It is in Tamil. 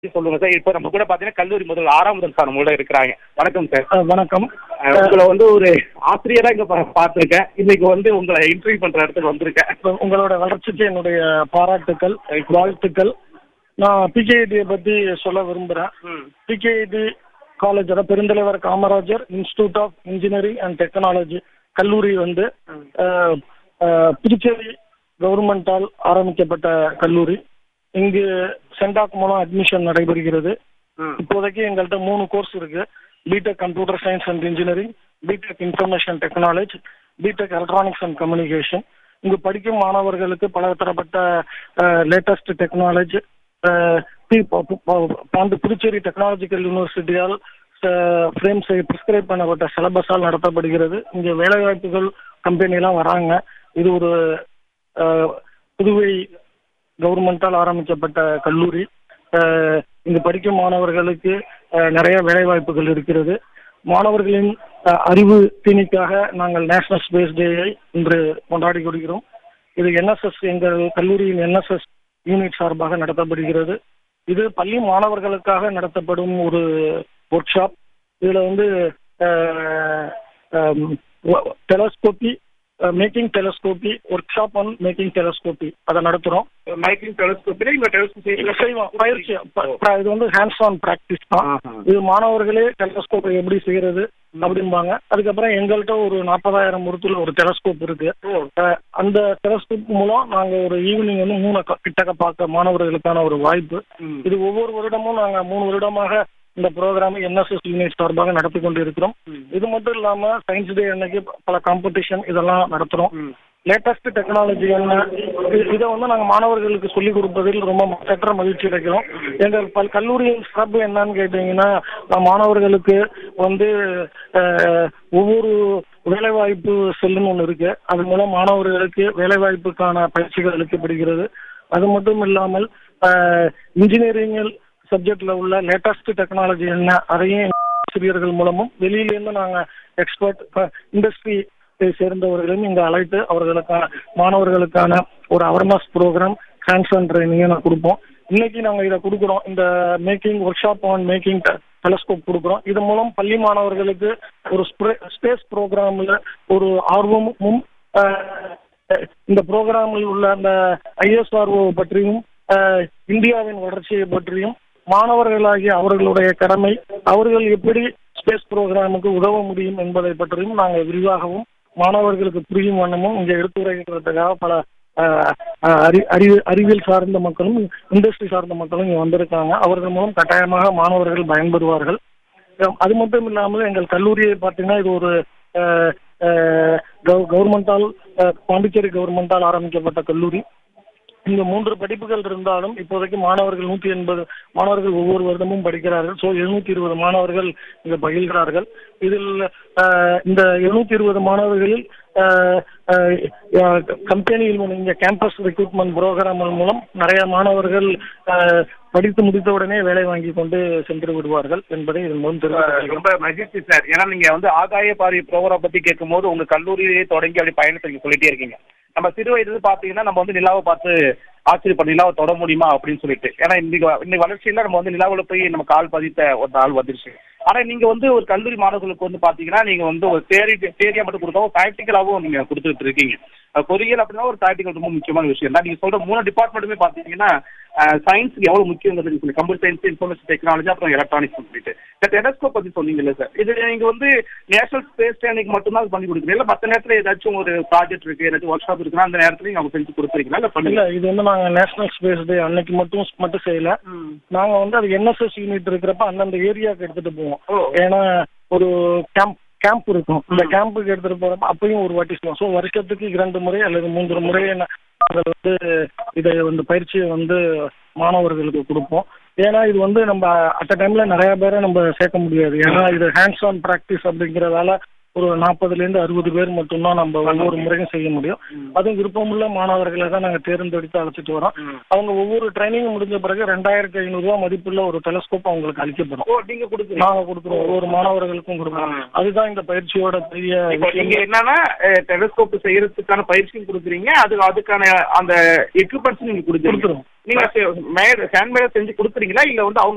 சொல்லுங்க சார் இப்போ நம்ம கூட பார்த்தீங்கன்னா கல்லூரி முதல் ஆறாம் முதல் சார் நம்மளோட இருக்கிறாங்க வணக்கம் சார் அஹ் வணக்கம் அஹ் உங்களை வந்து ஒரு ஆசிரியராக இங்கே பார்த்துருக்கேன் இன்னைக்கு வந்து உங்களை இன்டர்வியூ பண்ணுற இடத்துக்கு வந்திருக்கேன் இப்ப உங்களோட வளர்ச்சிக்கு என்னுடைய பாராட்டுக்கள் வாழ்த்துக்கள் நான் பிகேஐடியை பற்றி சொல்ல விரும்புகிறேன் ம் பிகேஐடி காலேஜோட Perunthalaivar Kamarajar institute of engineering and technology கல்லூரி வந்து அஹ், அஹ், புதுச்சேரி கவர்மெண்டால் ஆரம்பிக்கப்பட்ட கல்லூரி இங்கு சென்டாக் மூலம் அட்மிஷன் நடைபெறுகிறது ம் இப்போதைக்கு எங்கள்கிட்ட மூணு கோர்ஸ் இருக்கு B Tech computer science and engineering B Tech information technology B Tech electronics and communication இங்கு படிக்கும் மாணவர்களுக்கு பலதரப்பட்ட லேட்டஸ்ட் டெக்னாலஜி பாண்டு புதுச்சேரி டெக்னாலஜிக்கல் யூனிவர்சிட்டியால் ஃப்ரேம் செய்ய ப்ரிஸ்கிரைப் பண்ணப்பட்ட சிலபஸால் நடத்தப்படுகிறது இங்கே வேலைவாய்ப்புகள் கம்பெனிலாம் வராங்க இது ஒரு அஹ், புதுவை கவர்மெண்டால் ஆரம்பிக்கப்பட்ட கல்லூரி அஹ், இங்கு படிக்கும் மாணவர்களுக்கு அஹ், நிறைய வேலைவாய்ப்புகள் இருக்கிறது மாணவர்களின் அஹ், அறிவு தீனிக்காக நாங்கள் நேஷனல் ஸ்பேஸ் டேயை இன்று கொண்டாடி கொள்கிறோம் இது என்எஸ்எஸ் எங்கள் கல்லூரியின் என்எஸ்எஸ் யூனிட் சார்பாக நடத்தப்படுகிறது இது பள்ளி மாணவர்களுக்காக நடத்தப்படும் ஒரு ஒர்க் ஷாப் இதில் வந்து telescope making telescope workshop on making telescope அதை நடத்துகிறோம் மைக்கிங் டெலஸ்கோப் இங்கே டெலஸ்கோப் செய்வோம் பயிற்சி ப- ப- இது வந்து ஹேண்ட்ஸ் ஆன் ப்ராக்டிஸ் தான் ஆஹா. இது மாணவர்களே டெலஸ்கோப்பை எப்படி செய்யறது அப்படிம்பாங்க அதுக்கப்புறம் எங்கள்கிட்ட ஒரு நாற்பதாயிரம் பொருத்துல ஒரு டெலஸ்கோப் இருக்கு ஓ அஹ் அந்த டெலஸ்கோப் மூலம் நாங்க ஒரு ஈவினிங் வந்து மூணு க- கிட்டக்க பார்க்க மாணவர்களுக்கான ஒரு வாய்ப்பு ம் இது ஒவ்வொரு வருடமும் நாங்க மூணு வருடமாக இந்த ப்ரோக்ராம் என்எஸ்எஸ் யூனிட் சார்பாக நடத்தி கொண்டு இருக்கிறோம் ம். இது மட்டும் இல்லாம சயின்ஸ் டே அன்னைக்கு பல காம்படிஷன் இதெல்லாம் நடத்துறோம் ம் லேட்டஸ்ட் டெக்னாலஜி என்ன இ- இதை வந்து நாங்கள் மாணவர்களுக்கு சொல்லிக் கொடுப்பதில் ரொம்ப சற்ற மகிழ்ச்சி அடைக்கிறோம் எங்கள் பல் கல்லூரியின் சிறப்பு என்னன்னு கேட்டிங்கன்னா நான் மாணவர்களுக்கு வந்து அஹ், ஒவ்வொரு வேலைவாய்ப்பு செல்லுன்னு ஒன்று இருக்கு அது மூலம் மாணவர்களுக்கு வேலைவாய்ப்புக்கான பயிற்சிகள் அளிக்கப்படுகிறது அது மட்டும் இல்லாமல் இன்ஜினியரிங்கில் சப்ஜெக்டில் உள்ள லேட்டஸ்ட் டெக்னாலஜி என்ன அதையும் ஆசிரியர்கள் மூலமும் வெளியிலேருந்து நாங்கள் எக்ஸ்பர்ட் இண்டஸ்ட்ரி சேர்ந்தவர்களையும் இங்கே அழைத்து அவர்களுக்கான மாணவர்களுக்கான ஒரு அவேர்னஸ் ப்ரோக்ராம் ஹேண்ட்ஸ் ஆன் ட்ரைனிங்கை நான் கொடுப்போம் இன்னைக்கு நாங்கள் இதை கொடுக்குறோம் இந்த making workshop on making telescope கொடுக்குறோம் இது மூலம் பள்ளி மாணவர்களுக்கு ஒரு ஸ்பேஸ் ப்ரோக்ராமில் ஒரு ஆர்வமும் அஹ், இந்த ப்ரோக்ராமில் உள்ள அந்த ஐஎஸ்ஆர்ஓ பற்றியும் அஹ், இந்தியாவின் வளர்ச்சியை பற்றியும் மாணவர்களாகிய அவர்களுடைய கடமை அவர்கள் எப்படி ஸ்பேஸ் ப்ரோக்ராமுக்கு உதவ முடியும் என்பதை பற்றியும் நாங்கள் விரிவாகவும் மாணவர்களுக்கு புரியும் வண்ணமும் இங்கே எடுத்துரைக்கிறதுக்காக பல அஹ், அஹ், அறி அறிவு அறிவியல் சார்ந்த மக்களும் இண்டஸ்ட்ரி சார்ந்த மக்களும் இங்கே வந்திருக்காங்க அவர்கள் மூலம் கட்டாயமாக மாணவர்கள் பயன்பெறுவார்கள் அஹ், அது மட்டும் இல்லாமல் எங்கள் கல்லூரியை பார்த்தீங்கன்னா இது ஒரு கவர்மெண்டால் பாண்டிச்சேரி கவர்மெண்டால் ஆரம்பிக்கப்பட்ட கல்லூரி இங்க மூன்று படிப்புகள் இருந்தாலும் இப்போதைக்கு மாணவர்கள் நூத்தி எண்பது மாணவர்கள் ஒவ்வொரு வருடமும் படிக்கிறார்கள் ஸோ எழுநூத்தி இருபது மாணவர்கள் இங்க பயில்கிறார்கள் இதில் அஹ், இந்த எழுநூத்தி இருபது மாணவர்களில் கம்பெனியில் இங்க கேம்பஸ் ரெக்ரூட்மெண்ட் ப்ரோக்ராம் மூலம் நிறைய மாணவர்கள் அஹ், படித்து முடித்த உடனே வேலை வாங்கி கொண்டு சென்று விடுவார்கள் என்பதை இதன் மூலம் தெரிவித்துக் ரொம்ப மகிழ்ச்சி சார் ஏன்னா நீங்க வந்து ஆகாய பார்வை ப்ரோக்ராம் பத்தி கேட்கும்போது உங்க கல்லூரியிலேயே தொடங்கி அப்படி பயணத்தை நீங்க சொல்லிட்டே இருக்கீங்க நம்ம சிறு வயதுல பாத்தீங்கன்னா நம்ம வந்து நிலாவை பார்த்து ஆச்சரியப்பட்ட நிலாவை தொட முடியுமா அப்படின்னு சொல்லிட்டு ஏன்னா இன்னைக்கு வ- இன்னைக்கு வளர்ச்சியில நம்ம வந்து நிலாவுல போய் நம்ம கால் பதித்த ஒரு நாள் வந்துருச்சு ஆனா நீங்க வந்து ஒரு கல்லூரி மாணவர்களுக்கு வந்து பாத்தீங்கன்னா நீங்க வந்து ஒரு தேரி தேரியா மட்டும் கொடுக்காம ப்ராக்டிக்கலாவும் நீங்க கொடுத்துட்டு இருக்கீங்க அஹ் பொறியியல் அப்படின்னா ஒரு ப்ராக்டிக்கல் ரொம்ப முக்கியமான விஷயம் தான் நீங்க சொல்ற மூணு டிபார்ட்மெண்ட்டுமே பாத்தீங்கன்னா சயின்ஸுக்கு எவ்வளவு முக்கியங்கிறது சொல்லி கம்ப்யூட்டர் சயின்ஸ் இன்ஃபர்மேஷன் டெக்னாலஜி அப்புறம் எலக்ட்ரானிக்ஸ் சொல்லிட்டு இந்த டெலஸ்கோப் பத்தி சொன்னீங்கல்ல சார் இது நீங்க வந்து நேஷனல் ஸ்பேஸ் ஸ்டேனுக்கு மட்டும்தான் அது பண்ணி கொடுக்குறீங்க இல்ல மத்த நேரத்துல ஏதாச்சும் ஒரு ப்ராஜெக்ட் இருக்கு ஏதாச்சும் ஒர்க் ஷாப் இருக்குன்னா அந்த நேரத்துல நீங்க அவங்க செஞ்சு கொடுக்குறீங்களா இல்ல இல்ல பண்ணுங்க இது வந்து நாங்க நேஷனல் ஸ்பேஸ் டே அன்னைக்கு மட்டும் மட்டும் செய்யல நாங்க வந்து அது என்எஸ்எஸ் யூனிட் இருக்கிறப்ப அந்தந்த ஏரியாவுக்கு எடுத்துட்டு போவோம் ஓ. ஏன்னா ஒரு கேம்ப் கேம்ப் இருக்கும் இந்த கேம்புக்கு எடுத்துட்டு போறப்ப அப்பயும் ஒரு வாட்டி செய்வோம் ஸோ வருஷத்துக்கு இரண்டு முறை அல்லது மூன்று முறை நாங்கள் வந்து இதை வந்து பயிற்சியை வந்து மாணவர்களுக்கு கொடுப்போம் ஏன்னா இது வந்து நம்ம அட் டைம்ல நிறைய பேரை நம்ம சேர்க்க முடியாது ஏன்னா இது ஹேண்ட்ஸ் ஆன் ப்ராக்டிஸ் அப்படிங்கிறதால ஒரு நாற்பதுல இருந்து அறுபது பேர் மட்டும்தான் நம்ம ஒவ்வொரு முறையும் செய்ய முடியும் அதுவும் விருப்பமுள்ள மாணவர்களை தான் நாங்க தேர்ந்தெடுத்து அழைச்சிட்டு வரோம் அவங்க ஒவ்வொரு ட்ரைனிங் முடிஞ்ச பிறகு ரெண்டாயிரத்தி ஐநூறு ரூபாய் மதிப்புள்ள ஒரு டெலஸ்கோப் அவங்களுக்கு அளிக்கப்படும் ஓ நீங்க கொடுக்குறீங்க நாங்க கொடுக்குறோம் ஒவ்வொரு மாணவர்களுக்கும் கொடுக்குறோம் ஆ. அதுதான் இந்த பயிற்சியோட பெரிய இப்போ நீங்க விஷயம். என்னன்னா டெலிஸ்கோப் செய்யறதுக்கான பயிற்சியும் கொடுக்குறீங்க அது அதுக்கான அந்த எக்யூப்மெண்ட்ஸ் நீங்க கொடுக்குறீங்க கொடுக்குறோம். நீங்க ஹேண்ட்மேட் செஞ்சு கொடுக்குறீங்களா இல்ல வந்து அவங்க